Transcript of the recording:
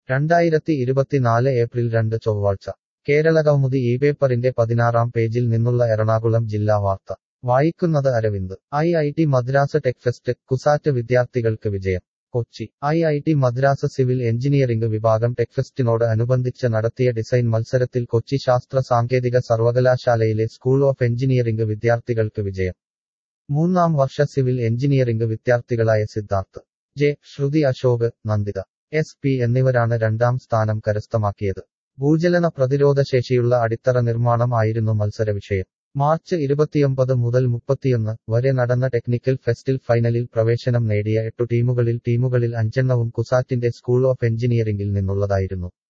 രണ്ടായിരത്തി ഇരുപത്തിനാല് ഏപ്രിൽ രണ്ട് ചൊവ്വാഴ്ച കേരളകൗമുദി ഈ പേപ്പറിന്റെ പതിനാറാം പേജിൽ നിന്നുള്ള എറണാകുളം ജില്ലാ വാർത്ത വായിക്കുന്നത് Aravind I I T Madras techfest CUSAT വിദ്യാർത്ഥികൾക്ക് വിജയം Kochi I I T Madras civil engineering വിഭാഗം ടെക്ഫെസ്റ്റിനോട് അനുബന്ധിച്ച് നടത്തിയ ഡിസൈൻ മത്സരത്തിൽ കൊച്ചി ശാസ്ത്ര സാങ്കേതിക സർവകലാശാലയിലെ സ്കൂൾ ഓഫ് എഞ്ചിനീയറിംഗ് വിദ്യാർത്ഥികൾക്ക് വിജയം മൂന്നാം വർഷ സിവിൽ എഞ്ചിനീയറിംഗ് വിദ്യാർത്ഥികളായ Siddharth J Shruti Ashok Nanditha S P എന്നിവരാണ് രണ്ടാം സ്ഥാനം കരസ്ഥമാക്കിയത് ഭൂചലന പ്രതിരോധശേഷിയുള്ള അടിത്തറ നിർമ്മാണം ആയിരുന്നു മത്സര വിഷയം മാർച്ച് ഇരുപത്തിയൊമ്പത് മുതൽ മുപ്പത്തിയൊന്ന് വരെ നടന്ന ടെക്നിക്കൽ ഫെസ്റ്റിൽ ഫൈനലിൽ പ്രവേശനം നേടിയ എട്ടു ടീമുകളിൽ ടീമുകളിൽ അഞ്ചെണ്ണവും കുസാറ്റിന്റെ സ്കൂൾ ഓഫ് എഞ്ചിനീയറിംഗിൽ നിന്നുള്ളതായിരുന്നു